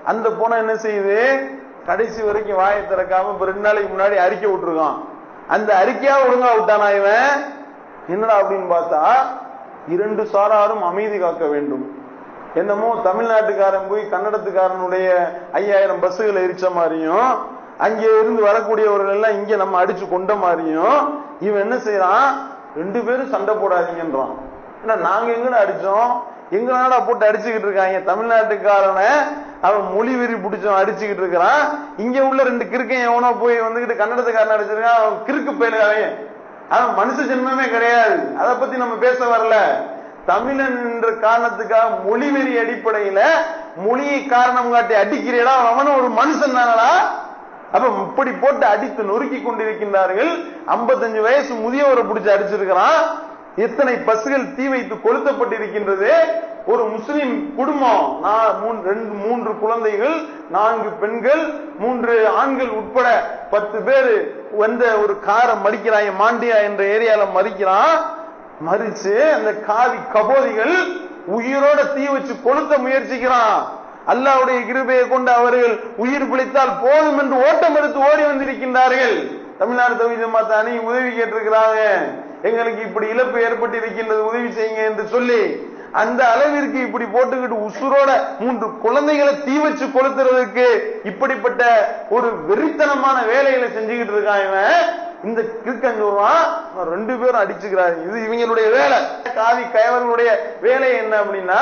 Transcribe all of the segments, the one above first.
அந்த போன என்ன செய்யுது கடைசி வரைக்கும் வாயை திறக்காம இப்ப ரெண்டு நாளைக்கு முன்னாடி அறிக்கை விட்டுருக்கான் அந்த அறிக்கையா ஒழுங்கா விட்டானா இவன் என்னடா அப்படின்னு பார்த்தா இரண்டு சாராரும் அமைதி காக்க வேண்டும் என்னமோ தமிழ்நாட்டுக்காரன் போய் கன்னடத்துக்காரனுடைய ஐயாயிரம் பஸ்ஸுகளை எரிச்ச மாதிரியும் அங்கே இருந்து வரக்கூடியவர்கள் எல்லாம் இங்க நம்ம அடிச்சு கொண்ட மாதிரியும் இவன் என்ன செய்யறான் ரெண்டு பேரும் சண்டை போடாதீங்கன்றான் ஏன்னா நாங்க எங்கட அடிச்சோம் எங்க நாடா போட்டு அடிச்சுக்கிட்டு இருக்காங்க தமிழ்நாட்டுக்காரனை அவன் மொழி வெறி பிடிச்சவன் அடிச்சுக்கிட்டு இருக்கிறான் இங்க உள்ள ரெண்டு கிறுக்கன் எவனோ போய் வந்துகிட்டு கன்னடத்துக்காரன் அடிச்சிருக்கான் அவன் கிறுக்கு பயிலுகாவன் அவன் மனுஷ ஜென்மமே கிடையாது அதை பத்தி நம்ம பேச வரல தமிழன் என்ற காரணத்துக்காக மொழி வெறி அடிப்படையில மொழியை காரணம் காட்டி அடிக்கிறீடா அவனும் ஒரு மனுஷன் தானடா அப்ப இப்படி போட்டு அடித்து நொறுக்கி கொண்டிருக்கின்றார்கள் 55 வயசு முதியவரை பிடிச்சு அடிச்சிருக்கிறான் எத்தனை பஸ்கள் தீ வைத்து கொளுத்தப்பட்டிருக்கின்றது ஒரு முஸ்லிம் குடும்பம் நான் மூன்று ரெண்டு மூன்று குழந்தைகள் நான்கு பெண்கள் மூன்று ஆண்கள் உட்பட பத்து பேர் வந்த ஒரு காரை மறிக்கிறாங்க மாண்டியா என்ற ஏரியால மறிக்கிறான் மறிச்சு அந்த காவி கபோதிகள் உயிரோட தீ வச்சு கொளுத்த முயற்சிக்கிறான் அல்லாவுடைய கிருபையை கொண்டு அவர்கள் உயிர் பிழைத்தால் போதும் என்று ஓட்டம் எடுத்து ஓடி வந்திருக்கின்றார்கள் தமிழ்நாடு தவி ஜமாத் அணி உதவி கேட்டிருக்கிறாங்க எங்களுக்கு இப்படி இழப்பு ஏற்பட்டு இருக்கின்றது உதவி செய்யுங்க என்று சொல்லி அந்த அளவிற்கு இப்படி போட்டுக்கிட்டு உசுரோட மூன்று குழந்தைகளை தீ வச்சு கொளுத்துறதுக்கு இப்படிப்பட்ட ஒரு வெறித்தனமான வேலைகளை செஞ்சுக்கிட்டு இருக்கான் இவன் இந்த கிறுக்கன் சொல்றான் "நான் ரெண்டு பேரும் அடிச்சுக்கிறாங்க இது இவங்களுடைய வேலை காவி கயவர்களுடைய வேலை என்ன அப்படின்னா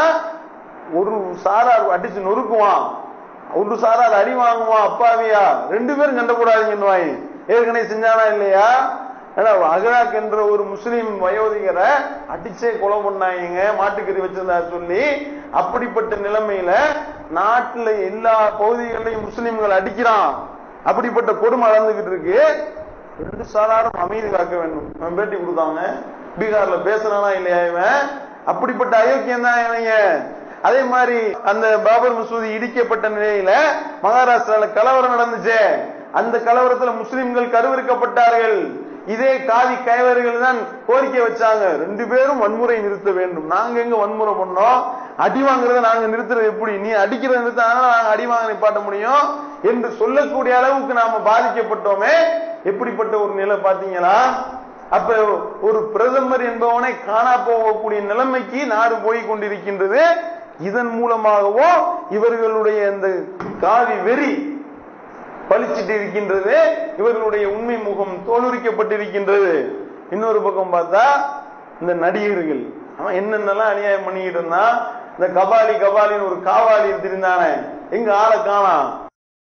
ஒரு சாரார் அடிச்சு நொறுக்குவான் ஒரு சாரார் அடி வாங்குவான் அப்பாவியா ரெண்டு பேரும் சண்டை போடாதீங்கன்னு ஏற்கனவே செஞ்சானா இல்லையா ஏன்னா அகராக் என்ற ஒரு முஸ்லீம் வயோதிகரை அடிச்சே கொலை பண்ணாங்க மாட்டுக்கறி வச்சிருந்தா சொல்லி அப்படிப்பட்ட நிலைமையில நாட்டுல எல்லா பகுதிகளிலையும் முஸ்லிம்கள் அடிக்கிறான் அப்படிப்பட்ட கொடுமை நடந்துகிட்டு இருக்கு ரெண்டு சாராரும் அமைதி காக்க வேண்டும் அவன் பேட்டி கொடுத்தாங்க பீகார்ல பேசுறானா இல்லையா இவன் அப்படிப்பட்ட அயோக்கியம் தான் இவங்க அதே மாதிரி அந்த பாபர் மசூதி இடிக்கப்பட்ட நிலையில மகாராஷ்டிரால கலவரம் நடந்துச்சு அந்த கலவரத்துல முஸ்லிம்கள் கருவிருக்கப்பட்டார்கள் இதே காவி கைவர்கள் தான் கோரிக்கை வச்சாங்க ரெண்டு பேரும் வன்முறை நிறுத்த வேண்டும் நாங்க எங்க வன்முறை பண்ணோம் அடி வாங்குறத நாங்க நிறுத்துறது எப்படி நீ அடிக்கிறத நிறுத்தாங்க நாங்க அடி வாங்க நிப்பாட்ட முடியும் என்று சொல்லக்கூடிய அளவுக்கு நாம பாதிக்கப்பட்டோமே எப்படிப்பட்ட ஒரு நிலை பாத்தீங்களா அப்ப ஒரு பிரதமர் என்பவனை காணா போகக்கூடிய நிலைமைக்கு நாடு போய் கொண்டிருக்கின்றது இதன் மூலமாகவோ இவர்களுடைய இந்த காவி வெறி பளிச்சிட்டு இருக்கின்றது இவர்களுடைய உண்மை முகம் தோலுரிக்கப்பட்டிருக்கின்றது இன்னொரு பக்கம் பார்த்தா இந்த நடிகர்கள் அவன் என்னென்னலாம் அநியாயம் பண்ணிக்கிட்டு இருந்தான் இந்த கபாலி கபாலின்னு ஒரு காவாலி இருந்தானே எங்க ஆளை காணாம்